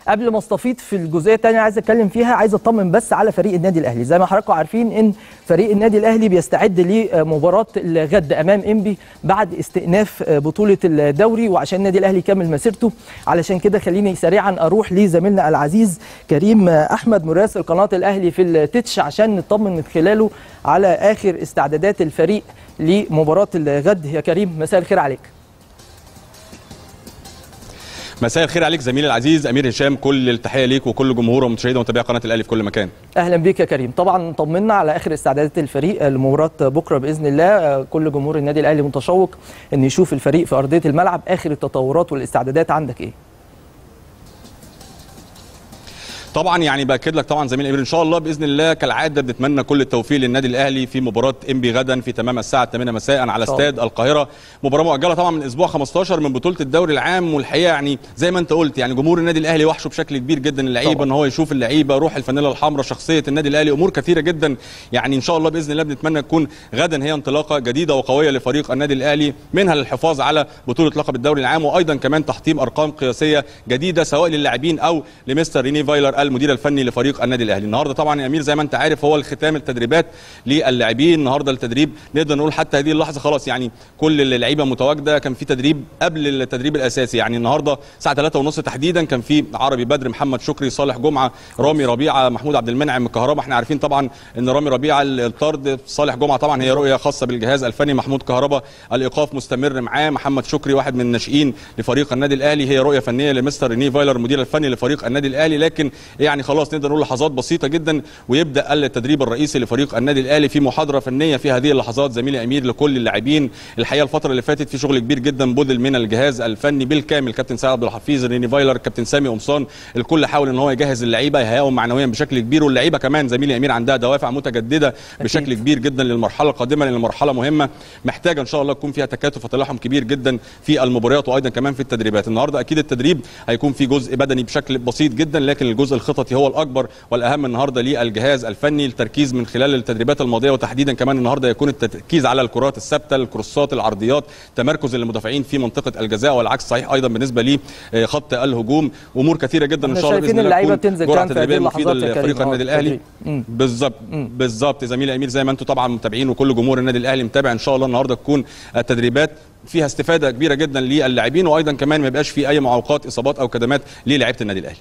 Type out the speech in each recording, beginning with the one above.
قبل ما استفيض في الجزئيه الثانيه عايز اتكلم فيها عايز اطمن بس على فريق النادي الاهلي زي ما حضراتكم عارفين ان فريق النادي الاهلي بيستعد لمباراه الغد امام انبي بعد استئناف بطوله الدوري وعشان النادي الاهلي يكمل مسيرته علشان كده خليني سريعا اروح لزميلنا العزيز كريم احمد مراسل قناه الاهلي في التتش عشان نطمن من خلاله على اخر استعدادات الفريق لمباراه الغد يا كريم مساء الخير عليك مساء الخير عليك زميلي العزيز امير هشام كل التحيه ليك وكل جمهور ومشاهدي ومتابعي قناه الاهلي في كل مكان اهلا بيك يا كريم طبعا طمنا على اخر استعدادات الفريق لمباراه بكره باذن الله كل جمهور النادي الاهلي متشوق ان يشوف الفريق في ارضيه الملعب اخر التطورات والاستعدادات عندك ايه طبعا يعني باكد لك طبعا زميل امير ان شاء الله باذن الله كالعاده بنتمنى كل التوفيق للنادي الاهلي في مباراه انبي غدا في تمام الساعه 8 مساء على استاد القاهره مباراه مؤجله طبعا من اسبوع 15 من بطوله الدوري العام والحقيقه يعني زي ما انت قلت يعني جمهور النادي الاهلي وحشه بشكل كبير جدا اللعيبه ان هو يشوف اللعيبه روح الفانيلا الحمراء شخصيه النادي الاهلي امور كثيره جدا يعني ان شاء الله باذن الله بنتمنى تكون غدا هي انطلاقه جديده وقويه لفريق النادي الاهلي منها للحفاظ على بطوله لقب الدوري العام وايضا كمان تحطيم ارقام قياسيه جديده سواء للاعبين او لمستر ريني فايلر المدير الفني لفريق فريق النادي الاهلي النهارده طبعا يا امير زي ما انت عارف هو الختام التدريبات للاعبين النهارده التدريب نقدر نقول حتى هذه اللحظه خلاص يعني كل اللعيبه متواجده كان في تدريب قبل التدريب الاساسي يعني النهارده الساعه 3:30 تحديدا كان في عربي بدر محمد شكري صالح جمعه رامي ربيعه محمود عبد المنعم الكهرباء احنا عارفين طبعا ان رامي ربيعه الطرد صالح جمعه طبعا هي رؤيه خاصه بالجهاز الفني محمود كهرباء الايقاف مستمر معاه محمد شكري واحد من الناشئين لفريق النادي الاهلي هي رؤيه فنيه لمستر ريني فايلر المدير الفني لفريق النادي الاهلي لكن يعني خلاص نقدر نقول لحظات بسيطه جدا ويبدا التدريب الرئيسي لفريق النادي الاهلي في محاضره فنيه في هذه اللحظات زميلي امير لكل اللاعبين الحقيقه الفتره اللي فاتت في شغل كبير جدا بذل من الجهاز الفني بالكامل كابتن سعد عبد الحفيظ ريني فايلر كابتن سامي قمصان الكل حاول ان هو يجهز اللعيبه يهيئهم معنويا بشكل كبير واللعيبه كمان زميلي امير عندها دوافع متجدده بشكل أكيد. كبير جدا للمرحله القادمه لان المرحله مهمه محتاجه ان شاء الله يكون فيها تكاتف وتلاحم كبير جدا في المباريات وايضا كمان في التدريبات النهارده اكيد التدريب هيكون في جزء بدني بشكل بسيط جدا لكن الجزء الخططي هو الاكبر والاهم النهارده للجهاز الفني التركيز من خلال التدريبات الماضيه وتحديدا كمان النهارده يكون التركيز على الكرات الثابته الكروسات العرضيات تمركز المدافعين في منطقه الجزاء والعكس صحيح ايضا بالنسبه لخط الهجوم امور كثيره جدا ان شاء الله باذن الله تكون جرعه تدريبيه مفيده لفريق النادي الاهلي بالظبط بالظبط زميلي امير زي ما انتم طبعا متابعين وكل جمهور النادي الاهلي متابع ان شاء الله النهارده تكون التدريبات فيها استفاده كبيره جدا للاعبين وايضا كمان ما يبقاش في اي معوقات اصابات او كدمات للاعيبه النادي الاهلي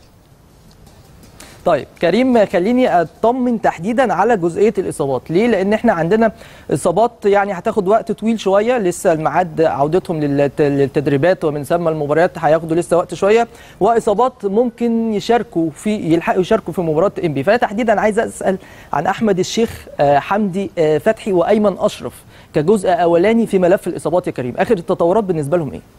طيب كريم خليني اطمن تحديدا على جزئيه الاصابات ليه لان احنا عندنا اصابات يعني هتاخد وقت طويل شويه لسه الميعاد عودتهم للتدريبات ومن ثم المباريات هياخدوا لسه وقت شويه واصابات ممكن يشاركوا في يلحقوا يشاركوا في مباراه انبي فانا تحديدا عايز اسال عن احمد الشيخ حمدي فتحي وايمن اشرف كجزء اولاني في ملف الاصابات يا كريم اخر التطورات بالنسبه لهم ايه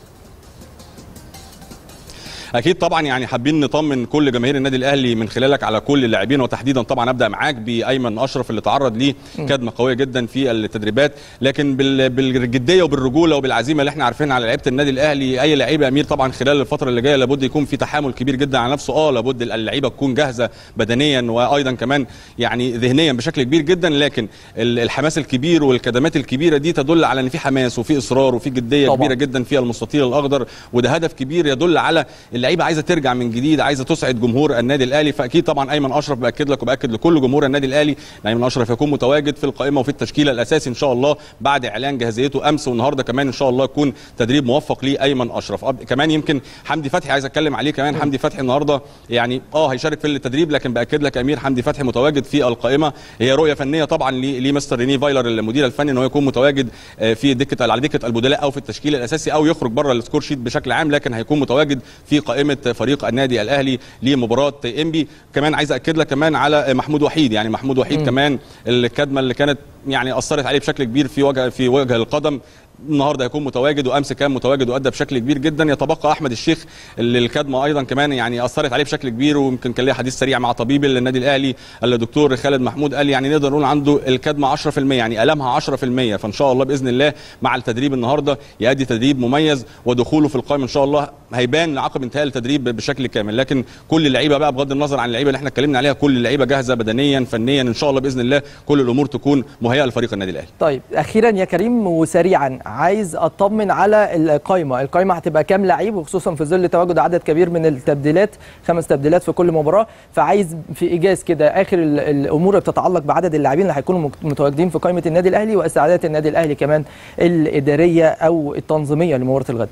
اكيد طبعا يعني حابين نطمن كل جماهير النادي الاهلي من خلالك على كل اللاعبين وتحديدا طبعا ابدا معاك بايمن اشرف اللي تعرض لكدمه قويه جدا في التدريبات لكن بالجديه وبالرجوله وبالعزيمه اللي احنا عارفينها على لعيبه النادي الاهلي اي لعيب امير طبعا خلال الفتره اللي جايه لابد يكون في تحامل كبير جدا على نفسه اه لابد اللعيبه تكون جاهزه بدنيا وايضا كمان يعني ذهنيا بشكل كبير جدا لكن الحماس الكبير والكدمات الكبيره دي تدل على ان في حماس وفي اصرار وفي جديه طبعا. كبيره جدا في المستطيل الاخضر وده هدف كبير يدل على اللعيبه عايزه ترجع من جديد عايزه تسعد جمهور النادي الاهلي فاكيد طبعا ايمن اشرف باكد لك وباكد لكل جمهور النادي الاهلي ان ايمن اشرف يكون متواجد في القائمه وفي التشكيله الاساسي ان شاء الله بعد اعلان جاهزيته امس والنهارده كمان ان شاء الله يكون تدريب موفق لايمن اشرف كمان يمكن حمدي فتحي عايز اتكلم عليه كمان حمدي فتحي النهارده يعني اه هيشارك في التدريب لكن باكد لك امير حمدي فتحي متواجد في القائمه هي رؤيه فنيه طبعا لمستر ريني فايلر المدير الفني ان هو يكون متواجد في دكه على دكه البدلاء او في التشكيل الاساسي او يخرج بره السكور شيت بشكل عام لكن هيكون متواجد في قائمه فريق النادي الاهلي لمباراه انبي كمان عايز اكد لك كمان على محمود وحيد يعني محمود وحيد م. كمان الكدمه اللي كانت يعني اثرت عليه بشكل كبير في وجه في وجه القدم النهارده هيكون متواجد وامس كان متواجد وادى بشكل كبير جدا يتبقى احمد الشيخ اللي الكدمه ايضا كمان يعني اثرت عليه بشكل كبير ويمكن كان ليه حديث سريع مع طبيب النادي الاهلي الدكتور خالد محمود قال يعني نقدر نقول عنده الكدمه 10% يعني المها 10% فان شاء الله باذن الله مع التدريب النهارده يؤدي تدريب مميز ودخوله في القائمه ان شاء الله هيبان عقب انتهاء التدريب بشكل كامل لكن كل اللعيبه بقى بغض النظر عن اللعيبه اللي احنا اتكلمنا عليها كل اللعيبه جاهزه بدنيا فنيا ان شاء الله باذن الله كل الامور تكون مهيئه لفريق النادي الاهلي طيب اخيرا يا كريم وسريعا عايز اطمن على القايمه القايمه هتبقى كام لعيب وخصوصا في ظل تواجد عدد كبير من التبديلات خمس تبديلات في كل مباراه فعايز في ايجاز كده اخر ال- الامور اللي بتتعلق بعدد اللاعبين اللي هيكونوا مك- متواجدين في قائمه النادي الاهلي واستعدادات النادي الاهلي كمان الاداريه او التنظيميه لمباراه الغد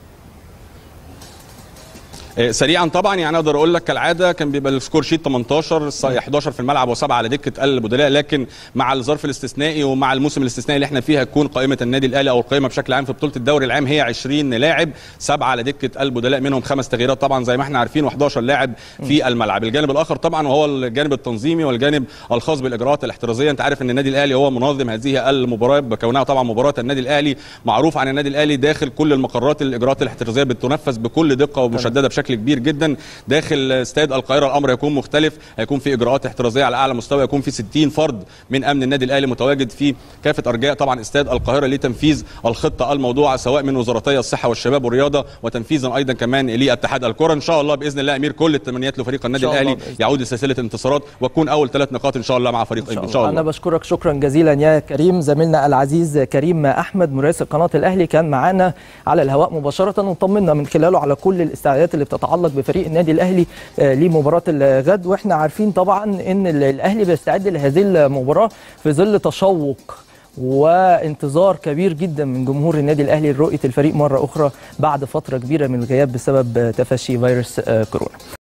آه، سريعا طبعا يعني اقدر اقول لك كالعاده كان بيبقى السكور شيت 18 الص- 11 في الملعب و7 على دكه البدلاء لكن مع الظرف الاستثنائي ومع الموسم الاستثنائي اللي احنا فيه هتكون قائمه النادي الاهلي او القائمه بشكل عام في بطوله الدوري العام هي 20 لاعب سبعه على دكه البدلاء منهم خمس تغييرات طبعا زي ما احنا عارفين و11 لاعب في الملعب الجانب الاخر طبعا وهو الجانب التنظيمي والجانب الخاص بالاجراءات الاحترازيه انت عارف ان النادي الاهلي هو منظم هذه المباراه بكونها طبعا مباراه النادي الاهلي معروف عن النادي الاهلي داخل كل المقرات الاجراءات الاحترازيه بتنفذ بكل دقه ومشدده بشكل كبير جدا داخل استاد القاهره الامر هيكون مختلف هيكون في اجراءات احترازيه على اعلى مستوى يكون في 60 فرد من امن النادي الاهلي متواجد في كافه ارجاء طبعا استاد القاهره لتنفيذ الخطه الموضوعه سواء من وزارتي الصحه والشباب والرياضه وتنفيذا ايضا كمان لاتحاد الكره ان شاء الله باذن الله امير كل التمنيات لفريق النادي إن شاء الله الاهلي بإذن يعود لسلسله انتصارات وتكون اول ثلاث نقاط ان شاء الله مع فريق ان شاء الله انا بشكرك شكرا جزيلا يا كريم زميلنا العزيز كريم احمد مراسل قناه الاهلي كان معانا على الهواء مباشره وطمنا من خلاله على كل الاستعدادات اللي بتتعلق بفريق النادي الاهلي آه، لمباراه الغد واحنا عارفين طبعا ان ال- الاهلي بيستعد لهذه المباراه في ظل تشوق وانتظار كبير جدا من جمهور النادي الاهلي لرؤيه الفريق مره اخرى بعد فتره كبيره من الغياب بسبب آه، تفشي فيروس آه، كورونا